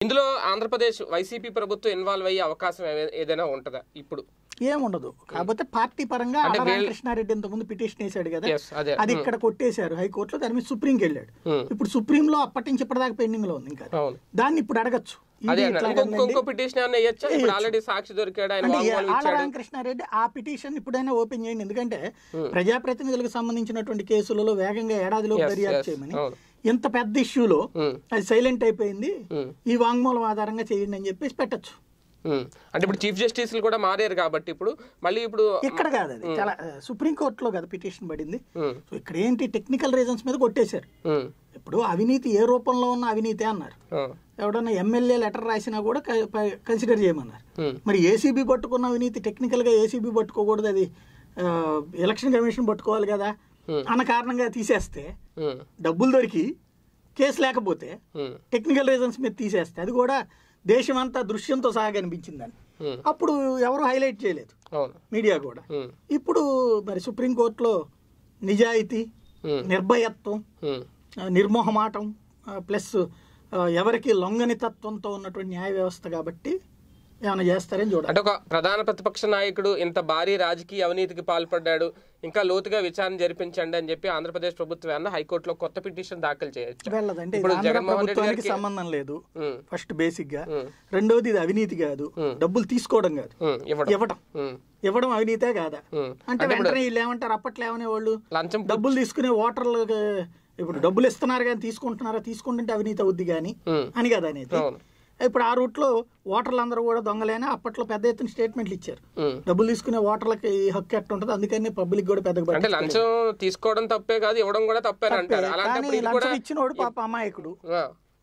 ఇందులో ఆంధ్రప్రదేశ్ వైసీపీ ప్రభుత్వం ఇన్వాల్వ్ అయ్యే అవకాశం ఏ- ఏదైనా ఉంటుందా ఇప్పుడు ఏముండదు కాకపోతే పార్టీ పరంగా అంటే ఆళ్ళ వీళ్ళ- రామకృష్ణారెడ్డి ఇంత ముందు పిటిషన్ వేశాడు కదా Yes, అదే. అది ఇక్కడ కొట్టేశారు హైకోర్టులో దాని మీద సుప్రీంకి వెళ్ళాడు Hmm. ఇప్పుడు సుప్రీంలో అప్పటి నుంచి ఇప్పటిదాకా పెండింగ్ లో ఉంది ఇంకా అవును దాన్ని ఇప్పుడు అడగచ్చు ఇది అదే ఇట్లా అన్నారు. ఇంకో ఉందండి. ఇంకో పిటిషన్ ఏమన్నా వేయచ్చా ఇప్పుడు ఆల్రెడీ సాక్షి దొరికాడు ఆయన అంటే వాంగ్మూలం ఆళ్ళ ఇచ్చాడు రామకృష్ణారెడ్డి ఆ పిటిషన్ ఇప్పుడైనా ఓపెన్ చేయండి ఎందుకంటే ప్రజాప్రతినిధులకు సంబంధించినటువంటి కేసులలో వేగంగా ఏడాదిలో Yes, దర్యాప్తు yes, చేయమని అవును. ఇంత పెద్ద ఇష్యూలో Hmm. అది సైలెంట్ అయిపోయింది Hmm. ఈ వాంగ్మూలం ఆధారంగా చేయండి అని చెప్పేసి పెట్టచ్చు ఉమ్. అంటే ఇప్పుడు చీఫ్ జస్టిస్లు కూడా మారారు కాబట్టి ఇప్పుడు మళ్ళీ ఇప్పుడు ఇక్కడ కాదు అది చాలా సుప్రీం కోర్టులో కదా పిటిషన్ పడింది ఉమ్, సో ఇక్కడ ఏంటి టెక్నికల్ రీజన్స్ మీద కొట్టేశారు ఉమ్, ఇప్పుడు అవినీతి ఏ రూపంలో ఉన్న అవినీతి అన్నారు ఆ, ఎవడన్నా ఎమ్మెల్యే లెటర్ రాసినా కూడా కన్సిడర్ చేయమన్నారు ఉమ్, మరి ఏసీబీ పట్టుకున్న అవినీతి టెక్నికల్ గా ఏసీబీ పట్టుకోకూడదు అది ఆ, ఎలక్షన్ కమిషన్ పట్టుకోవాలి కదా Hmm. అన్న కారణంగా తీసేస్తే ఉమ్, డబ్బులు దొరికి కేసు లేకపోతే ఉమ్, టెక్నికల్ రీజన్స్ మీద తీసేస్తే అది కూడా దేశం అంతా దృశ్యంతో సహా కనిపించిందని ఉమ్, అప్పుడు ఎవరు హైలైట్ చేయలేదు అవును మీడియా కూడా ఉమ్, ఇప్పుడు మరి సుప్రీంకోర్టులో నిజాయితీ ఉమ్, నిర్భయత్వం ఉమ్, ఆ, నిర్మోహమాటం ఆ, ప్లస్ ఆ, ఎవరికి లొంగని తత్వంతో ఉన్నటువంటి న్యాయ వ్యవస్థ కాబట్టి ఏమైనా చేస్తారని చూడాలి అంటే ఒక ప్రధాన ప్రతిపక్ష నాయకుడు ఇంత భారీ రాజకీయ అవినీతికి పాల్పడ్డాడు ఇంకా లోతుగా విచారణ జరిపించండి అని చెప్పి ఆంధ్రప్రదేశ్ ప్రభుత్వం ఏమన్నా హైకోర్టులో కొత్త పిటిషన్ దాఖలు చేయొచ్చు వెళ్ళదంటే ఇది ఇప్పుడు ఆంధ్ర జగన్మోహన్ రెడ్డి ప్రభుత్వానికి గారికి సంబంధం లేదు ఉమ్, ఫస్ట్ బేసిక్ గా ఉమ్, రెండోది ఇది అవినీతి కాదు Hmm. డబ్బులు తీసుకోవడం కాదు ఉమ్, ఇవ్వడం ఇవ్వడం ఉమ్, ఇవ్వడం అవినీతే కాదా ఉమ్. అంటే వెంటనే వీళ్ళు ఏమంటారు అప్పట్లో ఏమనే వాళ్ళు లంచం డబ్బులు తీసుకునే ఓటర్లు ఇప్పుడు డబ్బులు ఇస్తున్నారు కానీ తీసుకుంటున్నారా తీసుకుంటుంటే అవినీతి అవుద్ది కానీ ఉమ్, అని కదా అనేది అవును ఇప్పుడు ఆ రూట్ లో ఓటర్లు అందరూ కూడా దొంగలేనా అప్పట్లో పెద్ద ఎత్తున స్టేట్మెంట్లు ఇచ్చారు ఉమ్. డబ్బులు తీసుకునే ఓటర్లకి ఈ హక్కు ఎట్ట ఉంటుంది అందుకని పబ్లిక్ కూడా పెద్దగా అంటే పట్టించుకోలేదు. లంచం తీసుకోవడం తప్పే కాదు ఇవ్వడం కూడా తప్పే అని అంటారు కానీ అలాంటప్పుడు ఇది కూడా లంచం ఇచ్చినోడు పాప అమాయకుడు ఆ,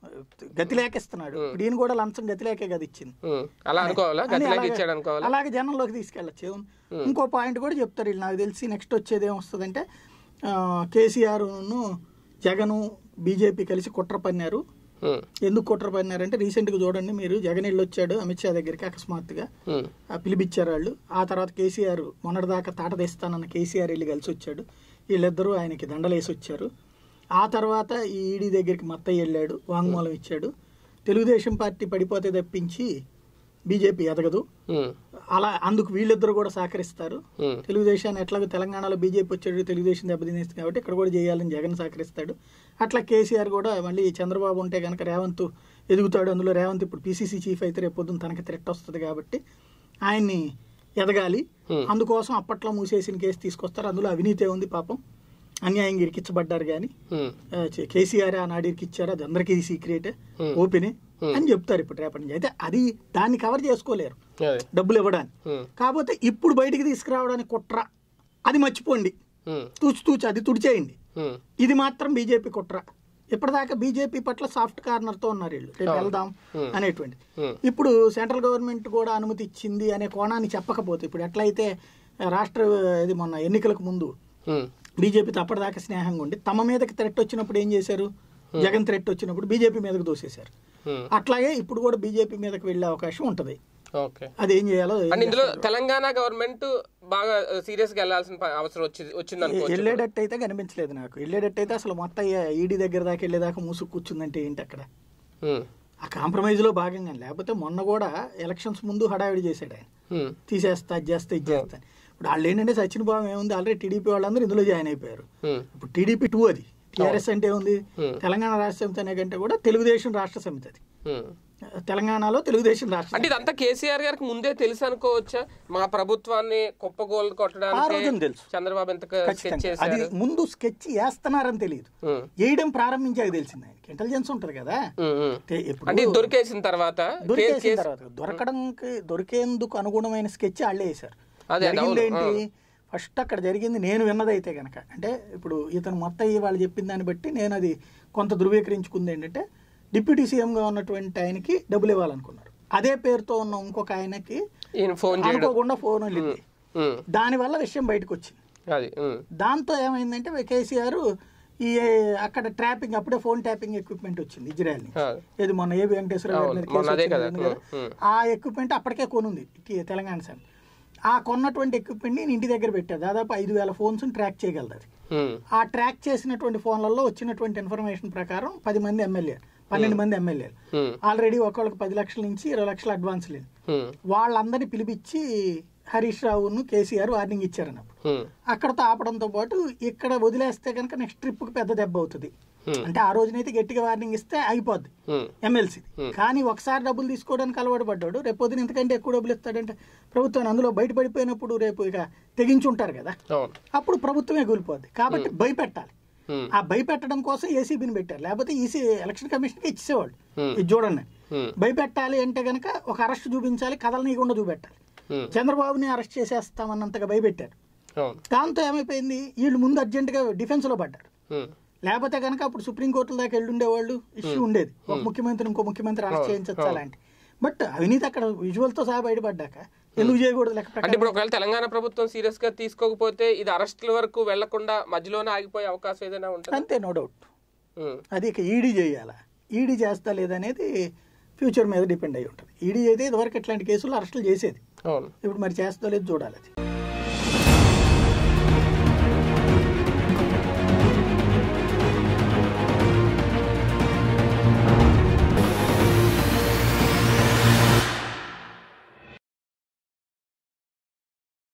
గతి లేకిస్తున్నాడు ఇప్పుడు ఈయన కూడా లంచం గతి లేకే కదా ఇచ్చింది ఉమ్, అలా అనుకోవాలా అని గతిలాగా అలాగే- ఇచ్చాడు అనుకోవాలా అలాగే జనంలోకి తీసుకెళ్ళచ్చు ఇంకో పాయింట్ కూడా చెప్తారు వీళ్ళు నాకు తెలిసి నెక్స్ట్ వచ్చేది ఏమొస్తుందంటే కేసీఆర్ జగను బీజేపీ కలిసి కుట్ర పన్నారు ఉమ్, ఎందుకు కుట్ర పన్నారంటే రీసెంట్గా చూడండి మీరు జగన్ ఇల్లు వచ్చాడు అమిత్ షా దగ్గరికి అకస్మాత్తుగా ఉమ్, ఆ పిలిపించారు వాళ్ళు ఆ తర్వాత కేసీఆర్ మొన్నటిదాకా తాట తెస్తానన్న కేసీఆర్ వెళ్ళి కలిసి వచ్చాడు వీళ్ళిద్దరూ ఆయనకి దండలేసి వచ్చారు ఆ తర్వాత ఈ ఈడీ దగ్గరికి మత్తయ్య వెళ్ళాడు వాంగ్మూలం ఇచ్చాడు తెలుగుదేశం పార్టీ పడిపోతే తప్పించి బీజేపీ ఎదగదు ఉమ్, అలా అందుకు వీళ్ళిద్దరు కూడా సహకరిస్తారు ఉమ్, తెలుగుదేశాన్ని ఎట్లాగో తెలంగాణలో బీజేపీ వచ్చాడు తెలుగుదేశం దెబ్బతినేస్తుంది కాబట్టి ఇక్కడ కూడా చేయాలని జగన్ సహకరిస్తాడు అట్లా కేసీఆర్ కూడా మళ్ళీ చంద్రబాబు ఉంటే కనుక రేవంత్ ఎదుగుతాడు అందులో రేవంత్ ఇప్పుడు పీసీసీ చీఫ్ అయితే రేపు పొద్దున్న తనకి థ్రెట్ వస్తుంది కాబట్టి ఆయన్ని ఎదగాలి Hmm. అందుకోసం అప్పట్లో మూసేసిన కేసు తీసుకొస్తారు అందులో అవినీతే ఉంది పాపం అన్యాయంగా ఇరికించబడ్డారు కానీ ఉమ్, కేసీఆర్ ఆనాడు ఇరికిచ్చారు అది అందరికీ సీక్రెట్ Hmm. ఓపెనే అని చెప్తారు ఇప్పుడు రేపటి నుంచి అయితే అది దాన్ని కవర్ చేసుకోలేరు అదే డబ్బులు ఇవ్వడానికి ఉమ్, కాకపోతే ఇప్పుడు బయటికి తీసుకురావడానికి కుట్ర అది మర్చిపోండి ఉమ్, తూచి తూచి అది తుడిచేయండి ఉమ్, ఇది మాత్రం బీజేపీ కుట్ర ఇప్పటిదాకా బీజేపీ పట్ల సాఫ్ట్ కార్నర్ తో ఉన్నారు వీళ్ళు రేపు వెళ్దాం అనేటువంటి Hmm. ఇప్పుడు సెంట్రల్ గవర్నమెంట్ కూడా అనుమతి ఇచ్చింది అనే కోణాన్ని చెప్పకపోతే ఇప్పుడు ఎట్లయితే రాష్ట్ర ఇది మొన్న ఎన్నికలకు ముందు ఉమ్, బీజేపీతో అప్పటిదాకా స్నేహంగా ఉండి తమ మీదకి థ్రెట్ వచ్చినప్పుడు ఏం చేశారు జగన్ థ్రెట్ వచ్చినప్పుడు బీజేపీ మీదకి దోసేశారు ఉమ్, అట్లాగే ఇప్పుడు కూడా బీజేపీ మీదకి వెళ్ళే అవకాశం ఉంటది ఓకే అది ఏం చేయాలో ఏం అండ్ ఇందులో తెలంగాణ గవర్నమెంట్ బాగా సీరియస్ గా వెళ్లాల్సిన ప- అవసరం వచ్చి వచ్చింది అనుకోవచ్చు వెళ్ళేటట్టు అయితే కనిపించలేదు నాకు వెళ్ళేటట్టు అయితే అసలు మొత్తం ఈడీ దగ్గర దాకా వెళ్ళేదాకా మూసుకు కూర్చుందంటే ఏంటి అక్కడ ఉమ్, ఆ కాంప్రమైజ్ లో భాగంగా లేకపోతే మొన్న కూడా ఎలక్షన్స్ ముందు హడావిడి చేశాడు ఆయన ఉమ్, తీసేస్తా అది చేస్తా ఇది చేస్తా అని. ఇప్పుడు వాళ్ళు ఏంటంటే సచిన్ బాబు ఏముంది ఆల్రెడీ టీడీపీ వాళ్ళందరూ ఇందులో జాయిన్ అయిపోయారు ఉమ్, ఇప్పుడు టీడీపీ టూ అది టీఆర్ఎస్ అంటే ఉంది Hmm. తెలంగాణ రాష్ట్ర సమితి అనే కంటే కూడా తెలుగుదేశం రాష్ట్ర సమితి అది ఉమ్. తెలంగాణలో తెలుగుదేశం రాష్ట్ర అంటే ఇదంతా కేసీఆర్ గారికి ముందే తెలుసు అనుకోవచ్చా మా ప్రభుత్వాన్ని కుప్పగోలు ఆ కొట్టడానికి రోజున తెలుసు. చంద్రబాబు ఎంత స్కెచ్ ఖచ్చితంగా అది చేశారు ముందు స్కెచ్ వేస్తున్నారని తెలియదు ఉమ్, వేయడం ప్రారంభించాక తెలిసింది ఆయనకి ఇంటెలిజెన్స్ ఉంటది కదా ఉమ్, ఉమ్. తే- ఇప్పుడు అంటే ఇది దొరికేసిన తర్వాత దొరికేసిన కేసు- తర్వాత దొరకడానికి దొరికేందుకు అనుగుణమైన స్కెచ్ వాళ్ళే వేశారు అదే, అదే, జరిగింది అవును, ఏంటి ఫస్ట్ అక్కడ జరిగింది నేను విన్నదైతే గనక అంటే ఇప్పుడు ఇతను మొత్తం ఈ వాళ్ళు చెప్పిన దాన్ని బట్టి నేను అది కొంత ధృవీకరించుకుంది ఏంటంటే డిప్యూటీ సీఎంగా ఉన్నటువంటి ఆయనకి డబ్బులు ఇవ్వాలనుకున్నారు అదే పేరుతో ఉన్న ఇంకొక ఆయనకి ఈయన ఫోన్ చేయడం అనుకోకుండా ఫోన్ వెళ్ళింది ఉమ్, దానివల్ల విషయం బయటకు వచ్చింది అది ఉమ్, దాంతో ఏమైందంటే కేసీఆర్ ఈ అక్కడ ట్రాపింగ్ అప్పుడే ఫోన్ ట్యాపింగ్ ఎక్విప్మెంట్ వచ్చింది ఇజ్రాయల్ నుంచి ఆ, ఏది మొన్న ఏబి వెంకటేశ్వర గారి మీద అవును, మొన్న కేసు అదే వచ్చింది కదా. ఉంది కదా. ఉమ్. ఆ ఎక్విప్మెంట్ అప్పటికే కొనుంది టి- తెలంగాణ సమితి ఆ కొన్నటువంటి ఎక్విప్మెంట్ నేను ఇంటి దగ్గర పెట్టా దాదాపు ఐదు వేల ఫోన్స్ ట్రాక్ చేయగలదు అది ఉమ్, ఆ ట్రాక్ చేసినటువంటి ఫోన్లలో వచ్చినటువంటి ఇన్ఫర్మేషన్ ప్రకారం పది మంది ఎమ్మెల్యే పన్నెండు మంది ఎమ్మెల్యేలు హ్మ్. ఆల్రెడీ ఒకళ్ళకి పది లక్షల నుంచి ఇరవై లక్షల అడ్వాన్స్ లేదు హ్మ్. వాళ్ళందరినీ పిలిపించి హరీష్ రావును కేసీఆర్ వార్నింగ్ ఇచ్చారన్నప్పుడు హ్మ్. అక్కడతో ఆపడంతో పాటు ఇక్కడ వదిలేస్తే కనుక నెక్స్ట్ ట్రిప్ కి పెద్ద దెబ్బ అవుతుంది Hmm. అంటే ఆ రోజునైతే గట్టిగా వార్నింగ్ ఇస్తే అయిపోద్ది హ్మ్. ఎమ్మెల్సీ కానీ ఒకసారి డబ్బులు తీసుకోవడానికి అలవాటు పడ్డాడు రేపు పొద్దున ఇంతకంటే ఎక్కువ డబ్బులు ఇస్తాడంటే ప్రభుత్వం అందులో బయటపడిపోయినప్పుడు రేపు ఇక తెగించి ఉంటారు కదా అవును అప్పుడు ప్రభుత్వమే కూలిపోద్ది కాబట్టి భయపెట్టాలి హ్మ్. ఆ భయపెట్టడం కోసం ఏసీబీని పెట్టారు లేకపోతే ఈసీ ఎలక్షన్ కమిషన్కి ఇచ్చేవాళ్ళు Hmm. ఇది చూడండి హ్మ్. భయపెట్టాలి అంటే గనక ఒక అరెస్ట్ చూపించాలి కథలనీయకుండా చూపెట్టాలి హ్మ్. చంద్రబాబుని అరెస్ట్ చేసేస్తామన్నంతగా భయపెట్టారు అవును దాంతో ఏమైపోయింది వీళ్ళు ముందు అర్జెంటుగా డిఫెన్స్ లో పడ్డారు హ్మ్. లేకపోతే కనుక అప్పుడు సుప్రీంకోర్టుల దాకా వెళ్ళి ఉండేవాళ్ళు ఇష్యూ ఉండేది ఒక ముఖ్యమంత్రి ఇంకో ముఖ్యమంత్రి అరెస్ట్ చేయించచ్చు అలాంటి బట్ అవినీతి అక్కడ విజువల్ తో సహా బయటపడ్డాక ఎందుకు చేయకూడదు లెక్క అంటే ప్రకారం ఇప్పుడు ఒకవేళ తెలంగాణ ప్రభుత్వం సీరియస్ గా తీసుకోకపోతే ఇది అరెస్టుల వరకు వెళ్లకుండా మధ్యలోనే ఆగిపోయే అవకాశం ఏదైనా ఉంటుంది అంతే నో డౌట్ అది ఇక ఈడీ చేయాలా ఈడీ చేస్తా లేదనేది ఫ్యూచర్ మీద డిపెండ్ అయి ఉంటుంది ఈడీ అయితే ఇదివరకు ఇట్లాంటి కేసులు అరెస్టులు చేసేది అవును ఇప్పుడు మరి చేస్తా లేదు చూడాలి అది